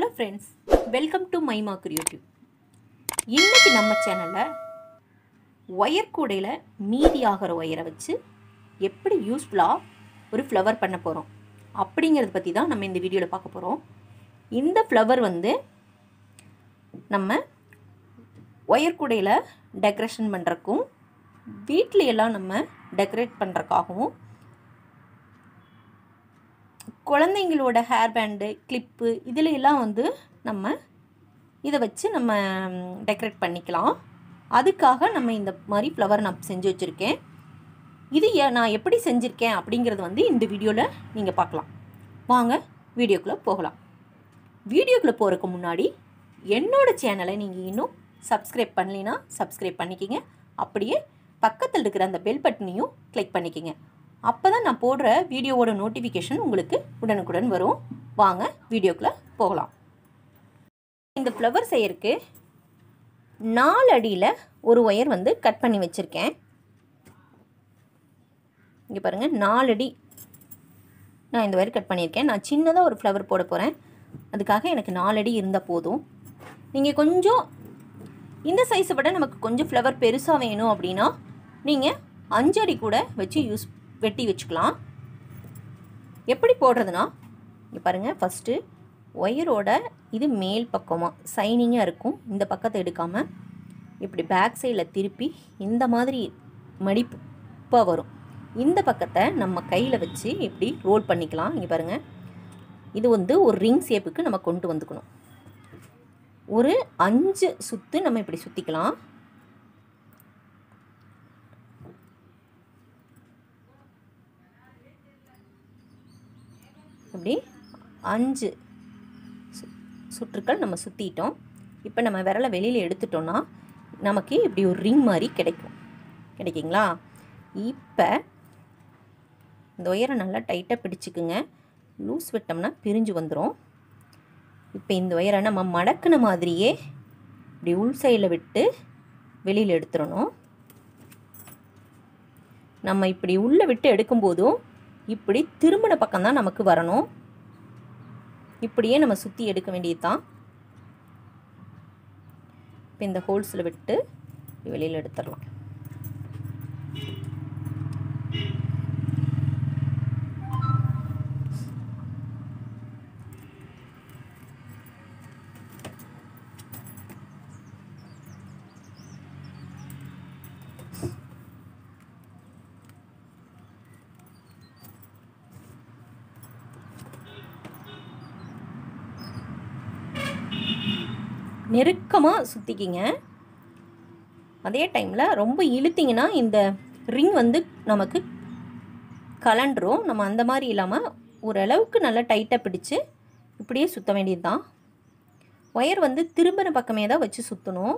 hello friends welcome to Maima creative இன்னைக்கு நம்ம சேனலில் ஒயர் கூடையில் மீதி ஆகிற ஒயரை வச்சு எப்படி யூஸ்ஃபுல்லாக ஒரு ஃப்ளவர் பண்ண போகிறோம் அப்படிங்கிறத பற்றி தான் நம்ம இந்த வீடியோவில் பார்க்க போகிறோம் இந்த ஃப்ளவர் வந்து நம்ம ஒயர் கூடையில் டெக்கரேஷன் பண்ணுறக்கும் வீட்டில எல்லாம் நம்ம டெக்கரேட் பண்ணுறக்காகவும் குழந்தைங்களோட ஹேர் பேண்டு கிளிப்பு இதில் எல்லாம் வந்து நம்ம இதை வச்சு நம்ம டெக்கரேட் பண்ணிக்கலாம் அதுக்காக நம்ம இந்த மாதிரி ஃப்ளவர் நான் செஞ்சு வச்சுருக்கேன் இது ஏ- நான் எப்படி செஞ்சுருக்கேன் அப்படிங்கிறது வந்து இந்த வீடியோவில் நீங்கள் பார்க்கலாம் வாங்க வீடியோக்குள்ளே போகலாம் வீடியோக்குள்ளே போகிறதுக்கு முன்னாடி என்னோடய சேனலை நீங்கள் இன்னும் சப்ஸ்கிரைப் பண்ணலைன்னா சப்ஸ்கிரைப் பண்ணிக்கிங்க அப்படியே பக்கத்தில் இருக்கிற அந்த பெல் பட்டனையும் கிளிக் பண்ணிக்கிங்க அப்போ தான் நான் போடுற வீடியோவோட நோட்டிஃபிகேஷன் உங்களுக்கு உடனுக்குடன் வரும் வாங்க வீடியோக்குள்ளே போகலாம் இந்த ஃப்ளவர் செய்யறதுக்கு நாலு அடியில் ஒரு ஒயர் வந்து கட் பண்ணி வச்சுருக்கேன் இங்கே பாருங்கள் நாலு அடி நான் இந்த ஒயர் கட் பண்ணியிருக்கேன் நான் சின்னதாக ஒரு ஃப்ளவர் போட போகிறேன் அதுக்காக எனக்கு நாலு அடி இருந்தால் போதும் நீங்கள் கொஞ்சம் இந்த சைஸை விட நமக்கு கொஞ்சம் ஃப்ளவர் பெருசாக வேணும் அப்படின்னா நீங்கள் அஞ்சு அடி கூட வச்சு யூஸ் வெட்டி வச்சுக்கலாம் எப்படி போடுறதுனா இங்கே பாருங்கள் ஃபஸ்ட்டு ஒயரோட இது மேல் பக்கமாக சைனிங்காக இருக்கும் இந்த பக்கத்தை எடுக்காமல் இப்படி பேக் சைடில் திருப்பி இந்த மாதிரி மடிப்பாக வரும் இந்த பக்கத்தை நம்ம கையில் வச்சு இப்படி ரோல் பண்ணிக்கலாம் இங்கே பாருங்கள் இது வந்து ஒரு ரிங் ஷேப்புக்கு நம்ம கொண்டு வந்துக்கணும் ஒரு அஞ்சு சுத்து நம்ம இப்படி சுற்றிக்கலாம் இப்படி அஞ்சு சு- சுற்றுக்கள் நம்ம சுற்றிட்டோம் இப்போ நம்ம விரலை வெளியில் எடுத்துட்டோம்னா நமக்கு இப்படி ஒரு ரிங் மாதிரி கிடைக்கும் கிடைக்குங்களா இப்போ இந்த ஒயரை நல்லா டைட்டாக பிடிச்சிக்குங்க லூஸ் விட்டோம்னா பிரிஞ்சு வந்துடும் இப்போ இந்த ஒயரை நம்ம மடக்குன மாதிரியே இப்படி உள் சைடில் விட்டு வெளியில் எடுத்துடணும் நம்ம இப்படி உள்ளே விட்டு எடுக்கும்போதும் இப்படி திரும்பின பக்கம் தான் நமக்கு வரணும் இப்படியே நம்ம சுற்றி எடுக்க வேண்டியது தான் இப்போ இந்த ஹோல்ஸில் விட்டு வெளியில் எடுத்துடலாம் நெருக்கமாக சுற்றிக்கிங்க அதே டைமில் ரொம்ப இழுத்தீங்கன்னா இந்த ரிங் வந்து நமக்கு கலண்டுரும் நம்ம அந்த மாதிரி இல்லாமல் ஓரளவுக்கு நல்லா டைட்டாக பிடிச்சு இப்படியே சுற்ற வேண்டியது தான் ஒயர் வந்து திரும்பின பக்கமே தான் வச்சு சுற்றணும்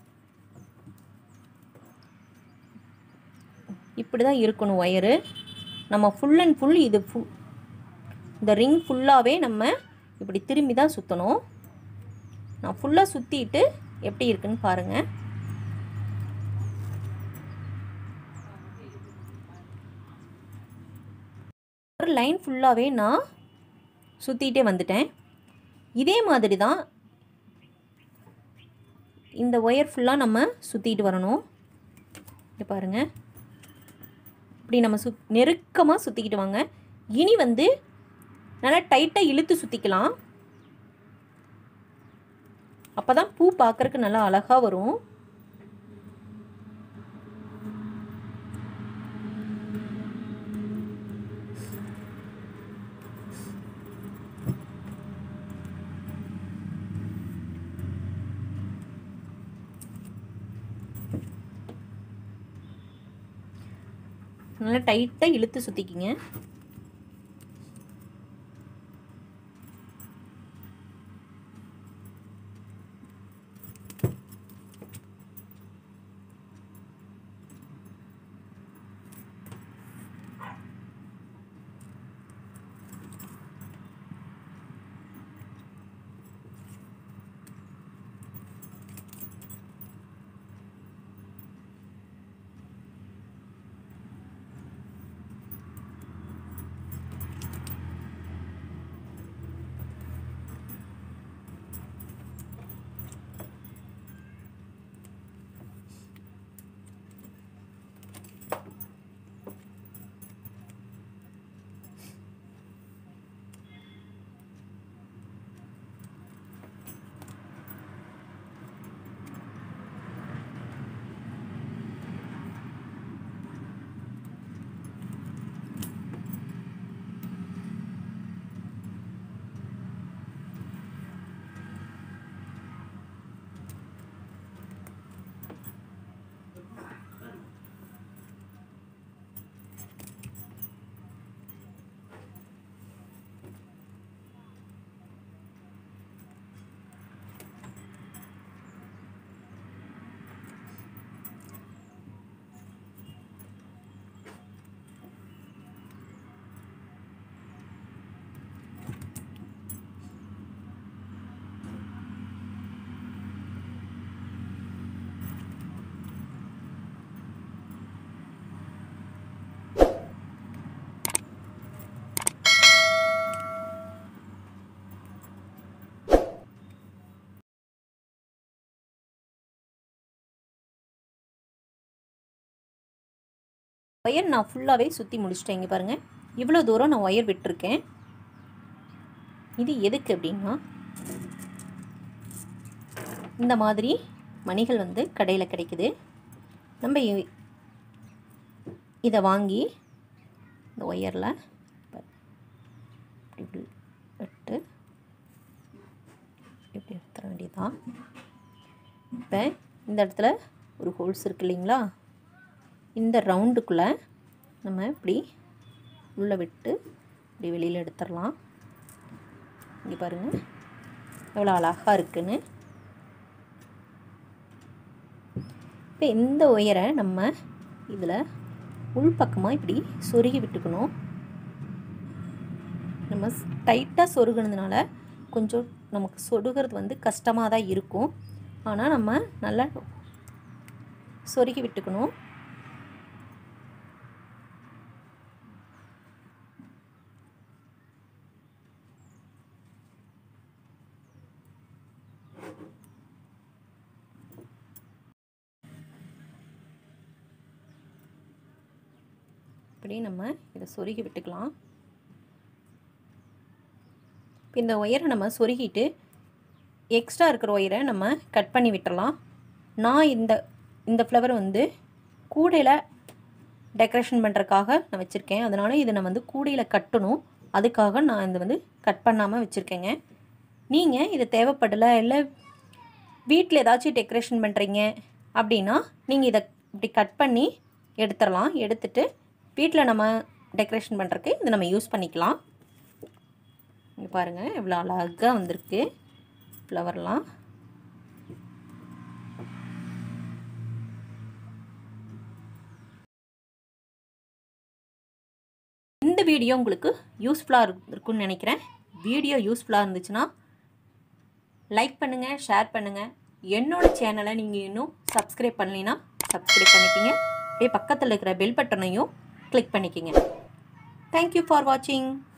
இப்படி தான் இருக்கணும் ஒயரு நம்ம ஃபுல் அண்ட் ஃபுல் இது ஃபுல் இந்த ரிங் ஃபுல்லாகவே நம்ம இப்படி திரும்பி தான் சுற்றணும் நான் ஃபுல்லாக சுற்றிட்டு எப்படி இருக்குன்னு பாருங்கள் ஒரு லைன் ஃபுல்லாகவே நான் சுற்றிட்டே வந்துட்டேன் இதே மாதிரி தான் இந்த ஒயர் ஃபுல்லாக நம்ம சுற்றிட்டு வரணும் இங்கே பாருங்கள் இப்படி நம்ம சு நெருக்கமாக சுற்றிக்கிட்டு வாங்க இனி வந்து நல்லா டைட்டாக இழுத்து சுற்றிக்கலாம் அப்போ தான் பூ பார்க்குறக்கு நல்லா அழகாக வரும் நல்லா டைட்டாக இழுத்து சுற்றிக்கிங்க ஒயர் நான் ஃபுல்லாகவே சுற்றி முடிச்சிட்டேன் இங்கே பாருங்கள் இவ்வளோ தூரம் நான் ஒயர் விட்டுருக்கேன் இது எதுக்கு அப்படின்னா இந்த மாதிரி மணிகள் வந்து கடையில் கிடைக்குது நம்ம இ- இதை வாங்கி இந்த ஒயரில் இப்படி இப்படி விட்டு இப்படி எடுத்துட வேண்டியதுதான் இப்போ இந்த இடத்துல ஒரு ஹோல்ஸ் இருக்கு இல்லைங்களா இந்த ரவுண்டுக்குள்ளே நம்ம இப்படி உள்ளே விட்டு இப்படி வெளியில் எடுத்துடலாம் இங்கே பாருங்கள் எவ்வளோ அழகாக இருக்குன்னு இப்போ இந்த ஒயரை நம்ம இதில் உள்பக்கமாக இப்படி சொருகி விட்டுக்கணும் நம்ம டைட்டாக சொருகினதுனால கொஞ்சம் நமக்கு சொருகிறது வந்து கஷ்டமாக தான் இருக்கும் ஆனால் நம்ம நல்லா சொருகி விட்டுக்கணும் இப்படி நம்ம இதை சொருகி விட்டுக்கலாம் இப்போ இந்த ஒயரை நம்ம சொருகிட்டு எக்ஸ்ட்ரா இருக்கிற ஒயரை நம்ம கட் பண்ணி விட்டுறலாம் நான் இந்த இந்த ஃப்ளவர் வந்து கூடையில் டெக்கரேஷன் பண்ணுறதுக்காக நான் வச்சுருக்கேன் அதனால் இதை நான் வந்து கூடையில் கட்டணும் அதுக்காக நான் இதை வந்து கட் பண்ணாமல் வச்சுருக்கேங்க நீங்கள் இது தேவைப்படலை இல்லை வீட்டில் ஏதாச்சும் டெக்கரேஷன் பண்ணுறீங்க அப்படின்னா நீங்கள் இதை இப்படி கட் பண்ணி எடுத்துடலாம் எடுத்துட்டு வீட்டில் நம்ம டெக்கரேஷன் பண்ணுறதுக்கு இதை நம்ம யூஸ் பண்ணிக்கலாம் இங்கே பாருங்கள் இவ்வளோ அழகாக வந்திருக்கு ஃப்ளவர்லாம் இந்த வீடியோ உங்களுக்கு யூஸ்ஃபுல்லாக இருக்கும்னு நினைக்கிறேன் வீடியோ யூஸ்ஃபுல்லாக இருந்துச்சுன்னா லைக் பண்ணுங்கள் ஷேர் பண்ணுங்கள் என்னோட சேனலை நீங்கள் இன்னும் சப்ஸ்கிரைப் பண்ணலைன்னா சப்ஸ்கிரைப் பண்ணிக்கிங்க அப்படியே பக்கத்தில் இருக்கிற பெல் பட்டனையும் கிளிக் பண்ணிக்கிங்க தேங்க்யூ ஃபார் வாட்சிங்